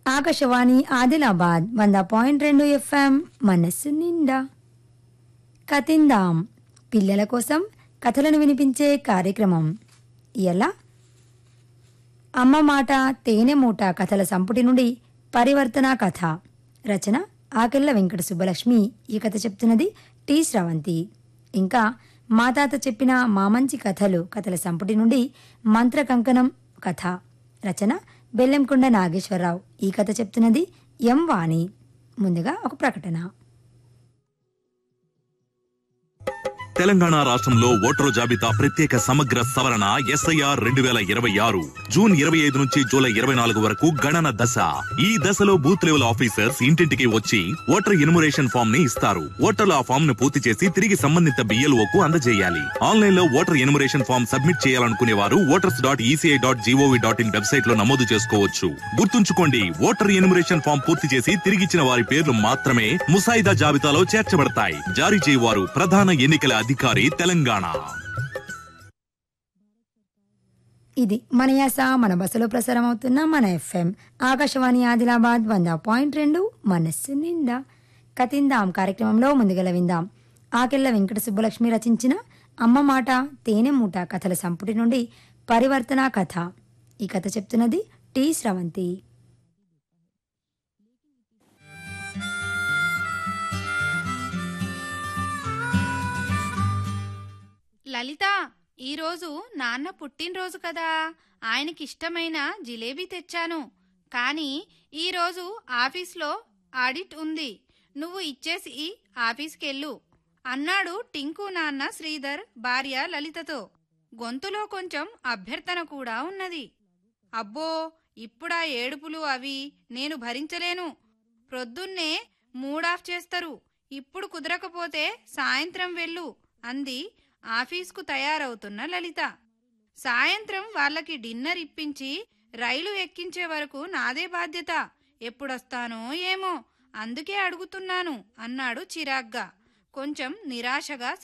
ఆకాశవాణి ఆదిలాబాద్ వంద పాయింట్ రెండు ఎఫ్ఎం మనస్సు నిండా కతిందాం పిల్లల కోసం కథలను వినిపించే కార్యక్రమం ఎలా అమ్మ మాట తేనె మూట కథల సంపుటి నుండి పరివర్తన కథ రచన ఆకెళ్ల వెంకట సుబ్బలక్ష్మి ఈ కథ చెప్తున్నది టి స్రవంతి ఇంకా మా తాత చెప్పిన మా మంచి కథలు కథల సంపుటి నుండి మంత్ర కంకణం కథ రచన బెల్లెంకొండ నాగేశ్వరరావు ఈ కథ చెప్తున్నది ఎం వాణి ముందుగా ఒక ప్రకటన తెలంగాణ రాష్ట్రంలో ఓటరు జాబితా ప్రత్యేక సమగ్ర సవరణ ఎస్ఐఆర్ రెండు వేల ఇరవై ఆరు జూన్ ఇరవై ఐదు నుంచి జూలై ఇరవై నాలుగు వరకు గణన దశ ఈ దశలో బూత్ లెవెల్ ఆఫీసర్స్ ఇంటింటికి వచ్చి ఓటర్ ఇనుమరేషన్ ఫామ్ ని ఇస్తారు ఓటర్లు ఆ ఫామ్ ను పూర్తి చేసి తిరిగి సంబంధిత బిఎల్ఓ కు అందజేయాలి ఆన్లైన్ లో ఓటర్ ఎనుమరేషన్ ఫామ్ సబ్మిట్ చేయాలనుకునే వారు voters dot ECI dot GOV dot in website లో నమోదు చేసుకోవచ్చు గుర్తుంచుకోండి ఓటర్ ఎనుమరేషన్ ఫామ్ పూర్తి చేసి తిరిగిచ్చిన వారి పేర్లు మాత్రమే ముసాయిదా జాబితాలో చేర్చబడతాయి జారీ చేయవారు ప్రధాన ఎన్నికల అధికారి తెలంగాణ ఇది మన యాస మన బస్సులో ప్రసారం అవుతున్న మన ఎఫ్ఎం ఆకాశవాణి ఆదిలాబాద్ వంద పాయింట్ రెండు మనస్సు నిండా కతిందాం కార్యక్రమంలో ముందుగల విందాం ఆకెళ్ల వెంకట సుబ్బలక్ష్మి రచించిన అమ్మ మాట తేనె మూట కథల సంపుటి నుండి పరివర్తన కథ ఈ కథ చెప్తున్నది టి స్రవంతి లలిత ఈరోజు నాన్న పుట్టినరోజు కదా ఆయనకిష్టమైన జిలేబీ తెచ్చాను కానీ ఈరోజు ఆఫీస్లో ఆడిట్ ఉంది నువ్వు ఇచ్చేసి ఆఫీస్కెళ్ళు అన్నాడు టింకు నాన్న శ్రీధర్ భార్య లలితతో గొంతులో కొంచెం అభ్యర్థన కూడా ఉన్నది అబ్బో ఇప్పుడా ఏడుపులు అవి నేను భరించలేను ప్రొద్దున్నే మూడాఫ్ చేస్తారు ఇప్పుడు కుదరకపోతే సాయంత్రం వెళ్ళు అంది ఆఫీస్కు తయారవుతున్న లలిత సాయంత్రం వాళ్ళకి డిన్నర్ ఇప్పించి రైలు ఎక్కించే వరకు నాదే బాధ్యత ఎప్పుడొస్తానో ఏమో అందుకే అడుగుతున్నాను అన్నాడు చిరాగ్గా కొంచెం నిరాశగా